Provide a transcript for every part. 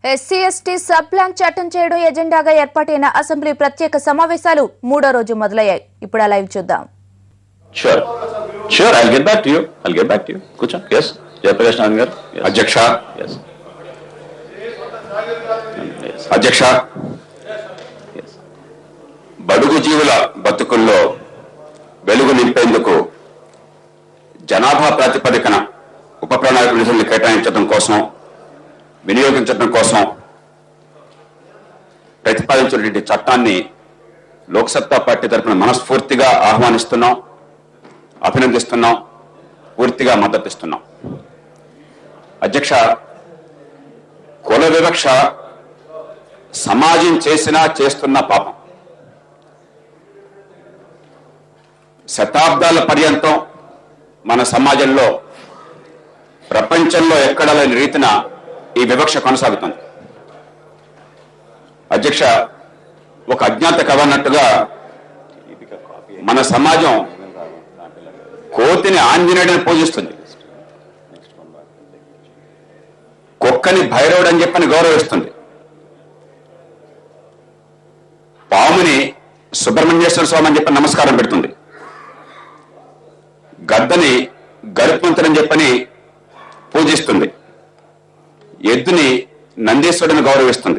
SC ST sub plan చట్టం చేయడం ఎజెండాగా ఏర్పాటైన అసెంబ్లీ ప్రత్యేక సమావేశాలు మూడో రోజు మొదలయ్యాయి ఇప్పుడు ఆ లైవ్ చూద్దాం sure sure I get back to you I get back to you కూర్చో ఎస్ జయప్రకాష్ నారాయణ గారు అధ్యక్ష ఎస్ అధ్యక్ష బడుగు జీవుల బతుకుల్లో వెలుగు నింపేందుకు జనాభా ప్రాతిపదికన ఉప ప్రణాళిక నిధులను కేటాయించడం కోసం వినియోగించడం కోసం ప్రతిపాదించినటువంటి చట్టాన్ని లోక్సత్తా పార్టీ తరఫున మనస్ఫూర్తిగా ఆహ్వానిస్తున్నాం అభినందిస్తున్నాం పూర్తిగా మద్దతిస్తున్నాం అధ్యక్ష కుల వివక్ష సమాజం చేసినా చేస్తున్న పాపం శతాబ్దాల పర్యంతం మన సమాజంలో ప్రపంచంలో ఎక్కడ లేని రీతిన ఈ వివక్ష కొనసాగుతుంది అధ్యక్ష ఒక అజ్ఞాత కథ అన్నట్టుగా మన సమాజం కోతిని ఆంజనేయుడిని పూజిస్తుంది కుక్కని భైరవుడు అని చెప్పని గౌరవిస్తుంది పాముని సుబ్రహ్మణ్యేశ్వర స్వామి అని చెప్పి నమస్కారం పెడుతుంది గద్దని గరుత్మంతుడని చెప్పని పూజిస్తుంది ఎద్దుని నందీశ్వరుడిని గౌరవిస్తుంది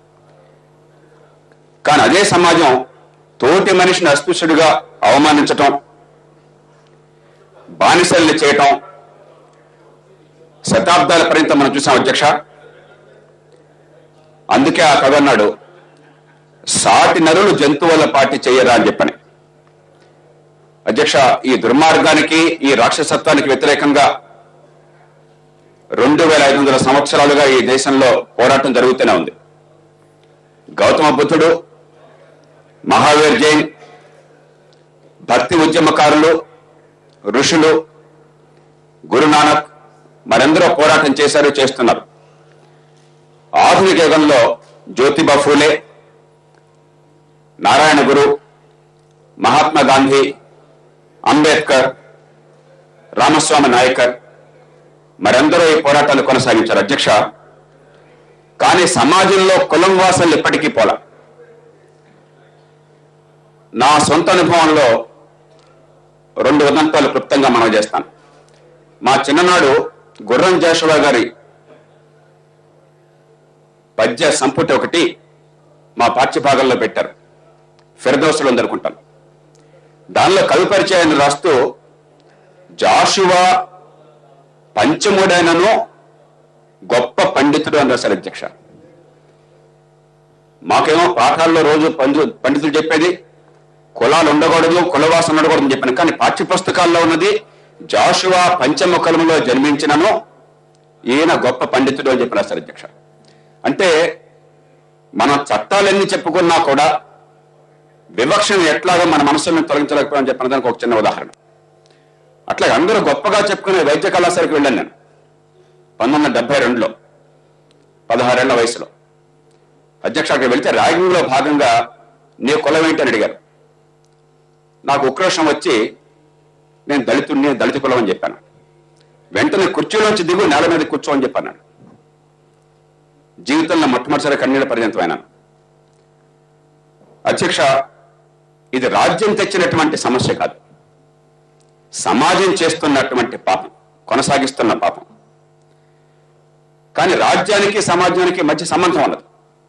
కానీ అదే సమాజం తోటి మనిషిని అస్పృశ్యుడిగా అవమానించటం బానిసల్ని చేయటం శతాబ్దాల పర్యంతం మనం చూసాం అధ్యక్ష అందుకే ఆ కవి అన్నాడు సాటి నరులు జంతువుల పాటి చేయరా అని చెప్పని అధ్యక్ష ఈ దుర్మార్గానికి ఈ రాక్షసత్వానికి వ్యతిరేకంగా రెండు వేల ఐదు వందల సంవత్సరాలుగా ఈ దేశంలో పోరాటం జరుగుతూనే ఉంది గౌతమ బుద్ధుడు మహావీర్ జైన్ భక్తి ఉద్యమకారులు ఋషులు గురునానక్ మరెందరో పోరాటం చేశారు చేస్తున్నారు ఆధునిక యుగంలో జ్యోతిబా ఫూలే నారాయణ గురు మహాత్మా గాంధీ అంబేద్కర్ రామస్వామి నాయకర్ మరెందరో ఈ పోరాటాలు కొనసాగించారు అధ్యక్ష కానీ సమాజంలో కులం వాసనలు ఇప్పటికీ పోలా నా సొంత అనుభవంలో రెండు ఉదంతాలు క్లుప్తంగా మనం చేస్తాను మా చిన్ననాడు గుర్రం జాషువా గారి పద్య సంపుటి ఒకటి మా పాఠ్యభాగంలో పెట్టారు ఫిరదోసులు అందరుకుంటాను దానిలో కవి పరిచయాన్ని రాస్తూ జాషువా పంచముడైనను గొప్ప పండితుడు అని రాశారు అధ్యక్ష మాకేమో పాఠాల్లో రోజు పండు పండితులు చెప్పేది కులాలు ఉండకూడదు కులవాసం ఉండకూడదు అని చెప్పాను కానీ పాఠ్య పుస్తకాల్లో ఉన్నది జాషువా పంచముఖలములో జన్మించినను ఈయన గొప్ప పండితుడు అని చెప్పి రాశారు అధ్యక్ష అంటే మన చట్టాలన్నీ చెప్పుకున్నా కూడా వివక్షను ఎట్లాగో మన మనసులను తొలగించలేకపోయామని చెప్పిన దానికి ఒక చిన్న ఉదాహరణ అట్లాగే అందరూ గొప్పగా చెప్పుకునే వైద్య కళాశాలకు వెళ్ళాను నేను పంతొమ్మిది వందల డెబ్బై రెండులో పదహారేళ్ల వయసులో అధ్యక్ష అక్కడికి వెళ్తే ర్యాగింగ్ లో భాగంగా నీ కులం ఏంటి అని అడిగారు నాకు ఉక్రోషం వచ్చి నేను దళితుడిని దళిత కులం అని చెప్పాను వెంటనే కుర్చీలోంచి దిగు నేల మీద కూర్చో అని చెప్పాను జీవితంలో మొట్టమొదటిసారి కన్నీళ్ళ పర్యంతమైనాను అధ్యక్ష ఇది రాజ్యం తెచ్చినటువంటి సమస్య కాదు సమాజం చేస్తున్నటువంటి పాపం కొనసాగిస్తున్న పాపం కానీ రాజ్యానికి సమాజానికి మధ్య సంబంధం ఉన్నది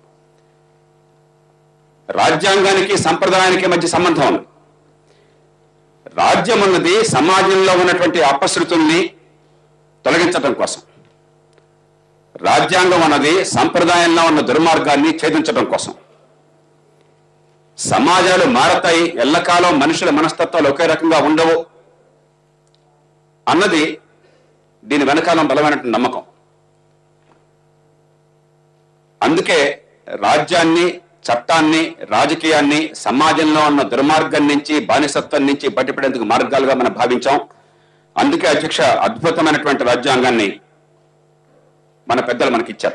రాజ్యాంగానికి సంప్రదాయానికి మధ్య సంబంధం ఉన్నది రాజ్యం అన్నది సమాజంలో ఉన్నటువంటి అపశృతుల్ని తొలగించడం కోసం రాజ్యాంగం అన్నది సంప్రదాయంలో ఉన్న దుర్మార్గాన్ని ఛేదించడం కోసం సమాజాలు మారతాయి ఎల్లకాలం మనుషుల మనస్తత్వాలు ఒకే రకంగా ఉండవు అన్నది దీని వెనకాలం బలమైనటువంటి నమ్మకం అందుకే రాజ్యాన్ని చట్టాన్ని రాజకీయాన్ని సమాజంలో ఉన్న దుర్మార్గం నుంచి బానిసత్వం నుంచి బయటపడేందుకు మార్గాలుగా మనం భావించాం అందుకే అధ్యక్ష అద్భుతమైనటువంటి రాజ్యాంగాన్ని మన పెద్దలు మనకిచ్చారు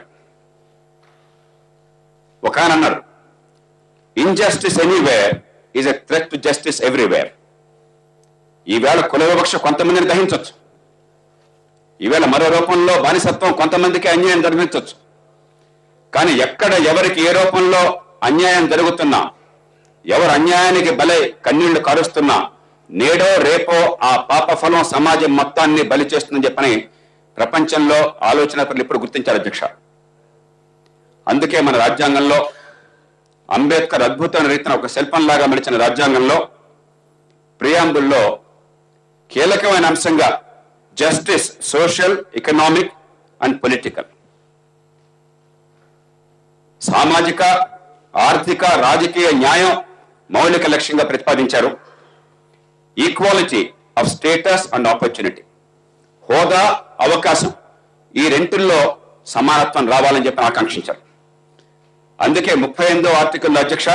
ఒక ఆయన అన్నారు injustice anywhere is a threat to justice everywhere ఈవేళ కుల వివక్ష కొంతమందిని దహించవచ్చు ఈవేళ మరో రూపంలో బానిసత్వం కొంతమందికి అన్యాయం జరిపించవచ్చు కానీ ఎక్కడ ఎవరికి ఏ రూపంలో అన్యాయం జరుగుతున్నా ఎవరు అన్యాయానికి బలై కన్నీళ్లు కారుస్తున్నా నేడో రేపో ఆ పాప ఫలం సమాజం మొత్తాన్ని బలి చేస్తుందని చెప్పని ప్రపంచంలో ఆలోచనలు ఇప్పుడు గుర్తించారు అధ్యక్ష అందుకే మన రాజ్యాంగంలో అంబేద్కర్ అద్భుతమైన రీతిన ఒక శిల్పంలాగా మలిచిన రాజ్యాంగంలో ప్రియాంబుల్లో కీలకమైన అంశంగా justice social economic and political సామాజిక ఆర్థిక రాజకీయ న్యాయం మౌలిక లక్ష్యంగా ప్రతిపాదించారు equality of status and opportunity హోదా అవకాశం ఈ రెంటిల్లో సమానత్వం రావాలని చెప్పి ఆకాంక్షించారు అందుకే ముప్పై ఎనిమిదో ఆర్టికల్ అధ్యక్ష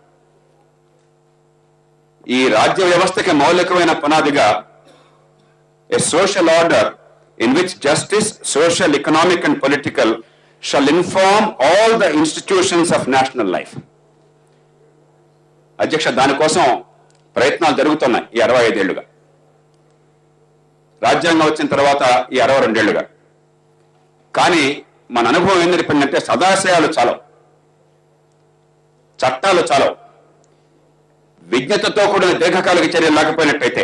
ఈ రాజ్య వ్యవస్థకి మౌలికమైన పునాదిగా a social order in which justice, social, economic, and political shall inform all the institutions of national life. అధ్యక్ష దానికోసం ప్రయత్నాలు జరుగుతున్నాయి ఈ అరవై ఐదేళ్లుగా రాజ్యాంగం వచ్చిన తర్వాత ఈ అరవై రెండేళ్లుగా కానీ మన అనుభవం ఏం నేర్పిందంటే సదాశయాలు చాలవు చట్టాలు చాలవు విజ్ఞతతో కూడిన దీర్ఘకాలిక చర్యలు లేకపోయినట్టయితే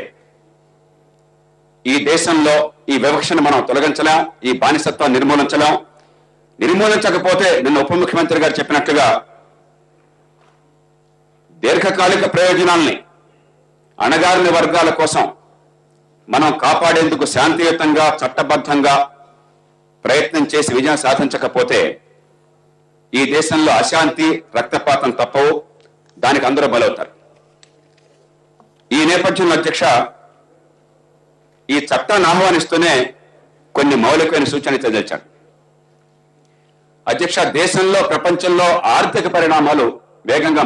ఈ దేశంలో ఈ వివక్షను మనం తొలగించలేం ఈ బానిసత్వాన్ని నిర్మూలించలేం నిర్మూలించకపోతే నిన్న ఉప ముఖ్యమంత్రి గారు చెప్పినట్లుగా దీర్ఘకాలిక ప్రయోజనాల్ని అణగారిన వర్గాల కోసం మనం కాపాడేందుకు శాంతియుతంగా చట్టబద్ధంగా ప్రయత్నం చేసి విజయం సాధించకపోతే ఈ దేశంలో అశాంతి రక్తపాతం తప్పవు దానికి అందరూ బలవుతారు ఈ నేపథ్యంలో అధ్యక్ష ఈ చట్టాన్ని ఆహ్వానిస్తూనే కొన్ని మౌలికమైన సూచనలు చదివించాడు అధ్యక్ష దేశంలో ప్రపంచంలో ఆర్థిక పరిణామాలు వేగంగా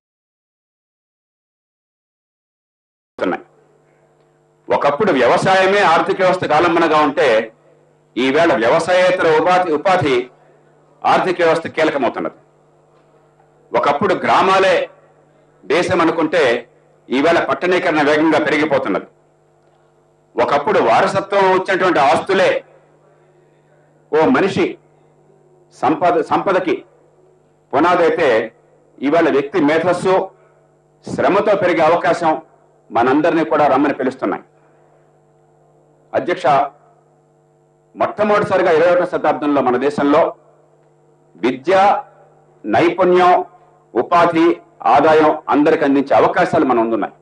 మారిపోతున్నాయి ఒకప్పుడు వ్యవసాయమే ఆర్థిక వ్యవస్థకు ఆలంబనగా ఉంటే ఈవేళ వ్యవసాయేతర ఉపాధి ఉపాధి ఆర్థిక వ్యవస్థ కీలకమవుతున్నది ఒకప్పుడు గ్రామాలే దేశం అనుకుంటే ఈవేళ పట్టణీకరణ వేగంగా పెరిగిపోతున్నది ఒకప్పుడు వారసత్వం వచ్చినటువంటి ఆస్తులే ఓ మనిషి సంపద సంపదకి పునాదైతే ఇవాళ వ్యక్తి మేధస్సు శ్రమతో పెరిగే అవకాశం మనందరినీ కూడా రమ్మని పిలుస్తున్నాయి అధ్యక్ష మొట్టమొదటిసారిగా ఇరవై ఒకటో శతాబ్దంలో మన దేశంలో విద్య నైపుణ్యం ఉపాధి ఆదాయం అందరికి అందించే అవకాశాలు మన ముందున్నాయి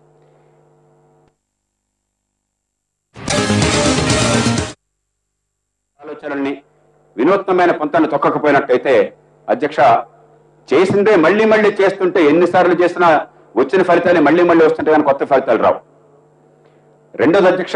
ఆలోచనల్ని వినూత్నమైన పంతాన్ని తొక్కకపోయినట్టయితే అధ్యక్ష చేసిందే మళ్ళీ మళ్ళీ చేస్తుంటే ఎన్నిసార్లు చేసినా వచ్చిన ఫలితాలు మళ్ళీ మళ్ళీ వస్తుంటే కానీ కొత్త ఫలితాలు రావు రెండోది అధ్యక్ష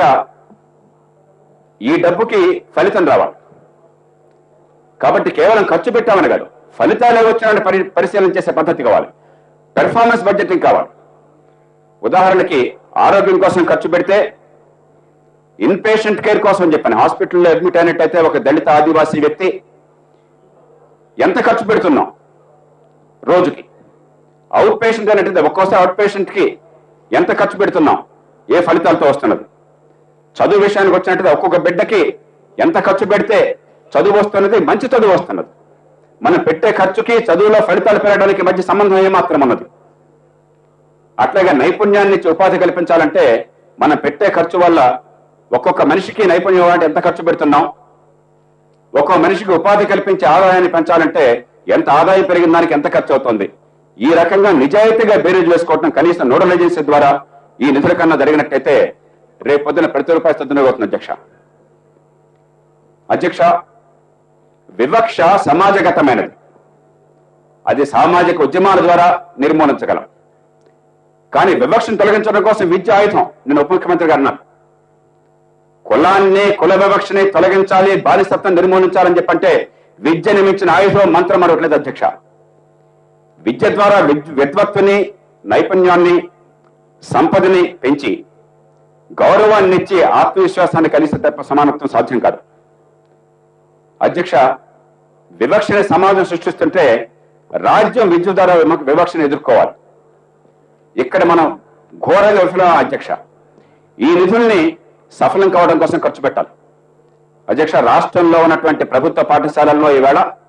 ఈ డబ్బుకి ఫలితం రావాలి కాబట్టి కేవలం ఖర్చు పెట్టామని కాదు ఫలితాలు వచ్చిన పరి పరిశీలన చేసే పద్ధతి కావాలి పెర్ఫార్మెన్స్ బడ్జెటింగ్ కావాలి ఉదాహరణకి ఆరోగ్యం కోసం ఖర్చు పెడితే ఇన్ పేషెంట్ కేర్ కోసం అని చెప్పాను హాస్పిటల్లో అడ్మిట్ అయినట్టయితే ఒక దళిత ఆదివాసీ వ్యక్తి ఎంత ఖర్చు పెడుతున్నాం రోజుకి అవుట్ పేషెంట్ అయినట్టయితే ఒక్కోసారి అవుట్ పేషెంట్ కి ఎంత ఖర్చు పెడుతున్నాం ఏ ఫలితాలతో వస్తున్నది చదువు విషయానికి వచ్చినట్టయితే ఒక్కొక్క బిడ్డకి ఎంత ఖర్చు పెడితే చదువు వస్తున్నది మంచి చదువు వస్తున్నది మనం పెట్టే ఖర్చుకి చదువులో ఫలితాలు పెరగడానికి మధ్య సంబంధం ఏమాత్రం ఉన్నది అట్లాగే నైపుణ్యాన్ని ఇచ్చి ఉపాధి కల్పించాలంటే మనం పెట్టే ఖర్చు వల్ల ఒక్కొక్క మనిషికి నైపుణ్యం అంటే ఎంత ఖర్చు పెడుతున్నాం ఒక్కో మనిషికి ఉపాధి కల్పించే ఆదాయాన్ని పెంచాలంటే ఎంత ఆదాయం పెరిగిన దానికి ఎంత ఖర్చు అవుతుంది ఈ రకంగా నిజాయితీగా బేరీజ్ వేసుకోవడం కనీసం నోడల్ ఏజెన్సీ ద్వారా ఈ నిధుల కన్నా జరిగినట్టయితే రేపు పొద్దున ప్రతి రూపాయి సద్వినియోగవుతుంది అధ్యక్ష అధ్యక్ష వివక్ష సమాజగతమైనది అది సామాజిక ఉద్యమాల ద్వారా నిర్మూలించగలం కానీ వివక్షను తొలగించడం కోసం విద్య ఆయుధం నేను ఉప ముఖ్యమంత్రి గారు అన్నారు కులాన్ని కుల వివక్షని తొలగించాలి బానిసత్వం నిర్మూలించాలని చెప్పంటే విద్యని మించిన ఆయుధం మంత్రం మరొకలేదు అధ్యక్ష విద్య ద్వారా విద్- విద్వత్తుని నైపుణ్యాన్ని సంపదని పెంచి గౌరవాన్ని ఇచ్చి ఆత్మవిశ్వాసాన్ని కలిసి తప్ప సమానత్వం సాధ్యం కాదు అధ్యక్ష వివక్షని సమాజం సృష్టిస్తుంటే రాజ్యం విద్య ద్వారా విమ- వివక్షను ఎదుర్కోవాలి ఇక్కడ మనం ఘోరంగా విఫలం అధ్యక్ష ఈ నిధుల్ని సఫలం కావడం కోసం ఖర్చు పెట్టాలి అధ్యక్ష రాష్ట్రంలో ఉన్నటువంటి ప్రభుత్వ పాఠశాలల్లో ఈవేళ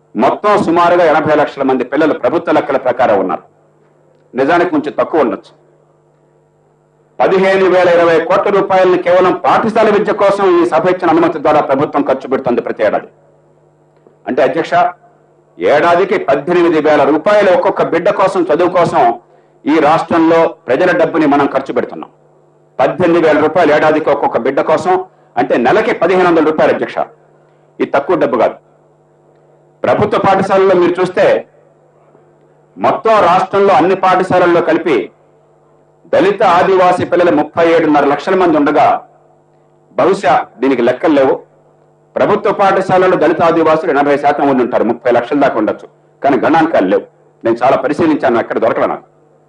మొత్తం సుమారుగా ఎనభై లక్షల మంది పిల్లలు ప్రభుత్వ లెక్కల ప్రకారం ఉన్నారు నిజానికి కొంచెం తక్కువ ఉండొచ్చు పదిహేను వేల ఇరవై కోట్ల రూపాయలను కేవలం పాఠశాల విద్య కోసం ఈ సభ ఇచ్చిన అనుమతి ద్వారా ప్రభుత్వం ఖర్చు పెడుతుంది ప్రతి ఏడాది అంటే అధ్యక్ష ఏడాదికి పద్దెనిమిది వేల రూపాయలు ఒక్కొక్క బిడ్డ కోసం చదువు కోసం ఈ రాష్ట్రంలో ప్రజల డబ్బుని మనం ఖర్చు పెడుతున్నాం పద్దెనిమిది వేల రూపాయలు ఏడాదికి ఒక్కొక్క బిడ్డ కోసం అంటే నెలకి పదిహేను వందల రూపాయలు అధ్యక్ష ఇది తక్కువ డబ్బు కాదు ప్రభుత్వ పాఠశాలల్లో మీరు చూస్తే మొత్తం రాష్ట్రంలో అన్ని పాఠశాలల్లో కలిపి దళిత ఆదివాసీ పిల్లలు ముప్పై ఏడున్నర లక్షల మంది ఉండగా బహుశా దీనికి లెక్కలు లేవు ప్రభుత్వ పాఠశాలలో దళిత ఆదివాసులు ఎనభై శాతం ఉండి ఉంటారు ముప్పై లక్షల దాకా ఉండొచ్చు కానీ గణాంకాలు లేవు నేను చాలా పరిశీలించాను ఎక్కడ దొరకలే నాకు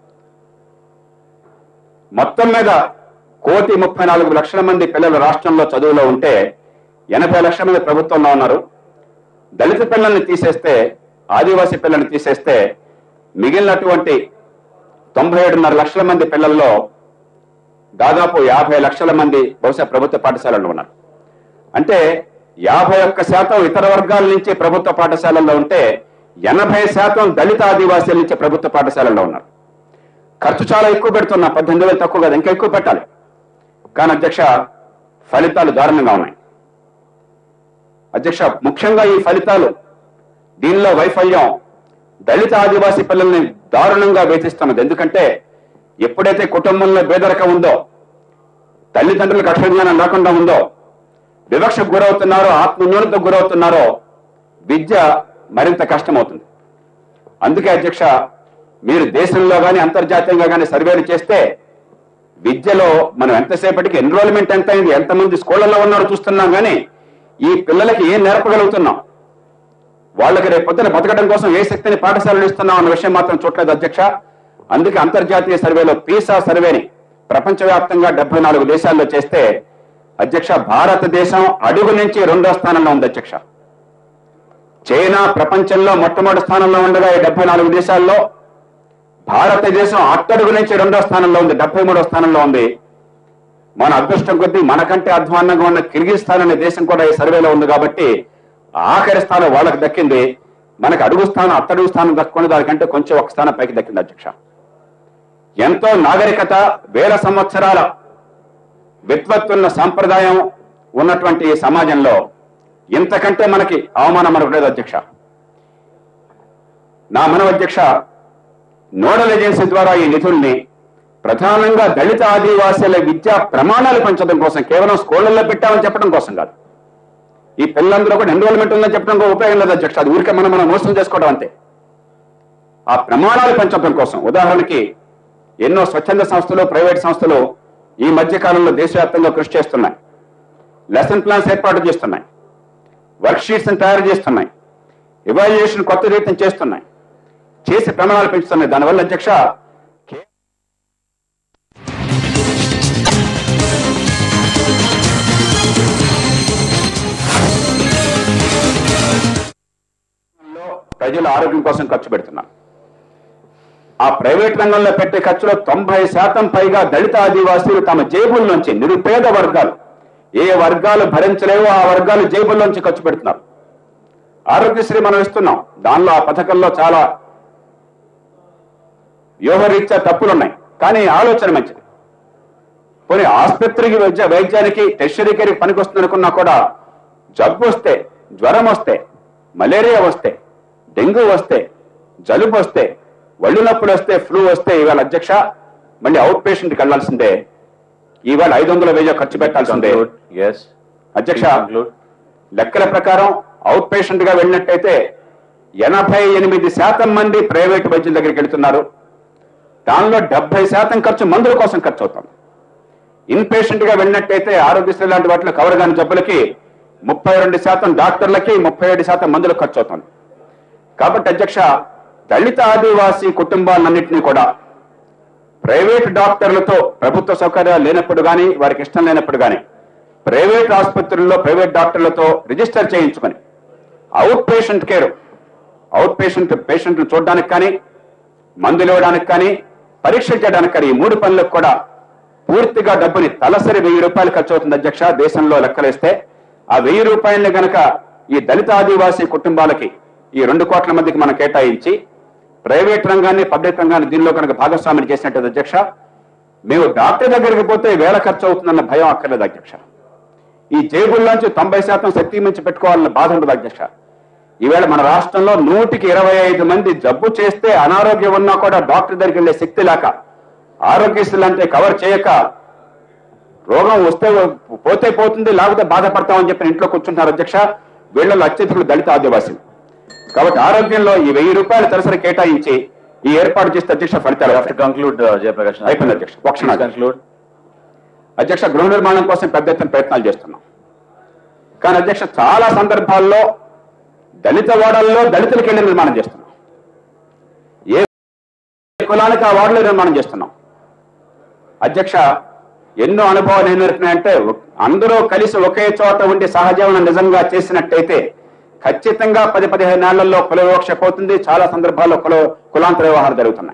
మొత్తం మీద కోటి ముప్పై నాలుగు లక్షల మంది పిల్లలు రాష్ట్రంలో చదువులో ఉంటే ఎనభై లక్షల మంది ప్రభుత్వంలో ఉన్నారు దళిత పిల్లల్ని తీసేస్తే ఆదివాసీ పిల్లల్ని తీసేస్తే మిగిలినటువంటి తొంభై ఏడున్నర లక్షల మంది పిల్లల్లో దాదాపు యాభై లక్షల మంది బహుశా ప్రభుత్వ పాఠశాలల్లో ఉన్నారు అంటే యాభై ఒక్క శాతం ఇతర వర్గాల నుంచి ప్రభుత్వ పాఠశాలల్లో ఉంటే ఎనభై శాతం దళిత ఆదివాసీల నుంచి ప్రభుత్వ పాఠశాలల్లో ఉన్నారు ఖర్చు చాలా ఎక్కువ పెడుతున్నా పద్దెనిమిది వేలు తక్కువ కాదు ఇంకా ఎక్కువ పెట్టాలి కానీ అధ్యక్ష ఫలితాలు దారుణంగా ఉన్నాయి అధ్యక్ష ముఖ్యంగా ఈ ఫలితాలు దీనిలో వైఫల్యం దళిత ఆదివాసీ పిల్లల్ని దారుణంగా వేధిస్తున్నది ఎందుకంటే ఎప్పుడైతే కుటుంబంలో పేదరికం ఉందో తల్లిదండ్రులకు అక్షరజ్ఞానం లేకుండా ఉందో వివక్షకు గురవుతున్నారో ఆత్మన్యూనతకు గురవుతున్నారో విద్య మరింత కష్టమవుతుంది అందుకే అధ్యక్ష మీరు దేశంలో కానీ అంతర్జాతీయంగా కానీ సర్వేలు చేస్తే విద్యలో మనం ఎంతసేపటికి ఎన్రోల్మెంట్ ఎంత అయింది ఎంతమంది స్కూళ్ళలో ఉన్నారో చూస్తున్నాం కానీ ఈ పిల్లలకి ఏం నేర్పగలుగుతున్నాం వాళ్ళకి రేపు పొద్దున బతకడం కోసం ఏ శక్తిని పాఠశాలలు ఇస్తున్నాం అన్న విషయం మాత్రం చూడలేదు అధ్యక్ష అందుకే అంతర్జాతీయ సర్వేలో పీసా సర్వేని ప్రపంచవ్యాప్తంగా డెబ్బై నాలుగు దేశాల్లో చేస్తే అధ్యక్ష భారతదేశం అడుగు నుంచి రెండో స్థానంలో ఉంది అధ్యక్ష చైనా ప్రపంచంలో మొట్టమొదటి స్థానంలో ఉండగా ఈ డెబ్బై నాలుగు దేశాల్లో భారతదేశం అట్టడుగు నుంచి రెండో స్థానంలో ఉంది డెబ్బై మూడో స్థానంలో ఉంది మన అదృష్టం కొద్దీ మనకంటే అధ్వాన్నంగా ఉన్న కిర్గిస్థాన్ అనే దేశం కూడా ఈ సర్వేలో ఉంది కాబట్టి ఆఖరి స్థానం వాళ్ళకి దక్కింది మనకి అడుగు స్థానం అట్టడుగు స్థానం దక్కుని దానికంటే కొంచెం ఒక స్థానం పైకి దక్కింది అధ్యక్ష ఎంతో నాగరికత వేల సంవత్సరాల విద్వత్తున్న సాంప్రదాయం ఉన్నటువంటి ఈ సమాజంలో ఇంతకంటే మనకి అవమానం మనకు లేదు అధ్యక్ష నా మనవ అధ్యక్ష నోడల్ ఏజెన్సీ ద్వారా ఈ నిధుల్ని ప్రధానంగా దళిత ఆదివాసీల విద్యా ప్రమాణాలు పెంచడం కోసం కేవలం స్కూళ్ళల్లో పెట్టామని చెప్పడం కోసం కాదు ఈ పిల్లలందరూ కూడా ఎన్రోల్మెంట్ ఉందని చెప్పడం కూడా ఉపయోగం లేదు అధ్యక్ష అది ఊరికే మనం మనం మోసం చేసుకోవడం అంతే ఆ ప్రమాణాలు పెంచడం కోసం ఉదాహరణకి ఎన్నో స్వచ్ఛంద సంస్థలు ప్రైవేట్ సంస్థలు ఈ మధ్య కాలంలో దేశవ్యాప్తంగా కృషి చేస్తున్నాయి లెసన్ ప్లాన్స్ ఏర్పాటు చేస్తున్నాయి వర్క్ షీట్స్ తయారు చేస్తున్నాయి ఇవాల్యుయేషన్ కొత్త రీతిని చేస్తున్నాయి చేసి ప్రమాణాలు పెంచుతున్నాయి దానివల్ల అధ్యక్ష కే- లో ప్రజల ఆరోగ్యం కోసం ఖర్చు పెడుతున్నారు ఆ ప్రైవేట్ రంగంలో పెట్టే ఖర్చులో తొంభై శాతం పైగా దళిత ఆదివాసీలు తమ జేబుల్లోంచి నిరుపేద వర్గాలు ఏ వర్గాలు భరించలేవో ఆ వర్గాలు జేబుల్లోంచి ఖర్చు పెడుతున్నారు ఆరోగ్యశ్రీ మనం ఇస్తున్నాం దానిలో ఆ పథకంలో చాలా వ్యూహరీత్యా తప్పులున్నాయి కానీ ఆలోచన మంచిది పోనీ ఆసుపత్రికి వైద్య వైద్యానికి టెస్టరీ కేర్కి పనికొస్తుంది అనుకున్నా కూడా జబ్బు వస్తే జ్వరం వస్తే మలేరియా వస్తే డెంగ్యూ వస్తే జలుబు వస్తే ఒళ్ళు నొప్పులు వస్తే ఫ్లూ వస్తే ఇవాళ అధ్యక్ష మళ్ళీ అవుట్ పేషెంట్కి వెళ్లాల్సిందే ఇవాళ ఐదు వందల వెయ్యి ఖర్చు పెట్టాల్సిందే Conclude. Yes. అధ్యక్ష Conclude. లెక్కల ప్రకారం అవుట్ పేషెంట్ గా వెళ్ళినట్టయితే ఎనభై ఎనిమిది శాతం మంది ప్రైవేట్ వైద్యుల దగ్గరికి వెళ్తున్నారు దానిలో డెబ్బై శాతం ఖర్చు మందుల కోసం ఖర్చు అవుతుంది ఇన్ పేషెంట్ గా వెళ్ళినట్టయితే ఆరోగ్యశ్రీ లాంటి వాటిలో కవర్ కాని జబ్బులకి ముప్పై రెండు శాతం డాక్టర్లకి ముప్పై ఏడు శాతం మందులకు ఖర్చు అవుతుంది కాబట్టి అధ్యక్ష దళిత ఆదివాసీ కుటుంబాలన్నింటినీ కూడా ప్రైవేట్ డాక్టర్లతో ప్రభుత్వ సౌకర్యాలు లేనప్పుడు కానీ వారికి ఇష్టం లేనప్పుడు కానీ ప్రైవేట్ ఆసుపత్రుల్లో ప్రైవేట్ డాక్టర్లతో రిజిస్టర్ చేయించుకొని out patient care out patient పేషెంట్ను చూడడానికి కానీ మందులు ఇవ్వడానికి కానీ పరీక్ష చేయడానికి కానీ ఈ మూడు పనులకు కూడా పూర్తిగా డబ్బుని తలసరి వెయ్యి రూపాయలు ఖర్చు అవుతుంది అధ్యక్ష దేశంలో లెక్కలేస్తే ఆ వెయ్యి రూపాయల్ని గనక ఈ దళిత ఆదివాసీ కుటుంబాలకి ఈ రెండు కోట్ల మందికి మనం కేటాయించి ప్రైవేట్ రంగాన్ని పబ్లిక్ రంగాన్ని దీనిలో కనుక భాగస్వామ్యం చేసినట్టు అధ్యక్ష మేము డాక్టర్ దగ్గరికి పోతే వేల ఖర్చు అవుతుందన్న భయం అక్కర్లేదు అధ్యక్ష ఈ జేబుల్లోంచి తొంభై శాతం శక్తి మించి పెట్టుకోవాలన్న బాధ ఉండదు అధ్యక్ష ఈవేళ మన రాష్ట్రంలో నూటికి ఇరవై ఐదు మంది జబ్బు చేస్తే అనారోగ్యం ఉన్నా కూడా డాక్టర్ దగ్గరికి వెళ్లే శక్తి లేక ఆరోగ్యశ్రీ అంటే కవర్ చేయక రోగం వస్తే పోతే పోతుంది లేకపోతే బాధపడతామని చెప్పి ఇంట్లో కూర్చుంటున్నారు అధ్యక్ష వీళ్ళలో అత్యధికులు దళిత ఆదివాసీలు కాబట్టి ఆరోగ్యంలో ఈ వెయ్యి రూపాయలు తలసరి కేటాయించి ఈ ఏర్పాటు చేస్తే అధ్యక్ష ఫలితాలు టు కంక్లూడ్ జయప్రకాష్ అయిపోయింది అధ్యక్ష ఒక క్షణం అధ్యక్ష. కంక్లూడ్ అధ్యక్ష గృహ నిర్మాణం కోసం పెద్ద ఎత్తున ప్రయత్నాలు చేస్తున్నాం కానీ అధ్యక్ష చాలా సందర్భాల్లో దళిత వాడల్లో దళితులకి వెళ్ళి నిర్మాణం చేస్తున్నాం ఏ కులానికి ఆ వార్డులో నిర్మాణం చేస్తున్నాం అధ్యక్ష ఎన్నో అనుభవాలు ఏం నేర్పినాయంటే అందరూ కలిసి ఒకే చోట ఉండి సహజీవనం నిజంగా చేసినట్టయితే ఖచ్చితంగా పది పదిహేను నెలల్లో కుల వివక్ష పోతుంది చాలా సందర్భాల్లో కుల కులాంతర వ్యవహారాలు జరుగుతున్నాయి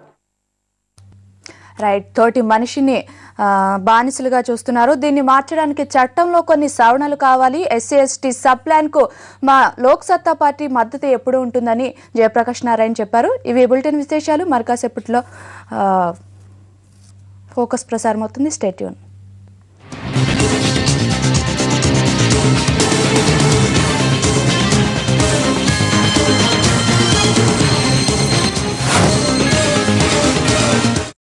రైట్ తోటి మనిషిని ఆ, బానిసలుగా చూస్తున్నారు దీన్ని మార్చడానికి చట్టంలో కొన్ని సవరణలు కావాలి ఎస్సీ ఎస్టీ సబ్ ప్లాన్ కు మా లోక్ సత్తా పార్టీ మద్దతు ఎప్పుడు ఉంటుందని జయప్రకాష్ నారాయణ చెప్పారు ఇవి బులెటిన్ విశేషాలు మరికాసేపట్లో ఆ, ఫోకస్ ప్రసారం అవుతుంది స్టేట్యూన్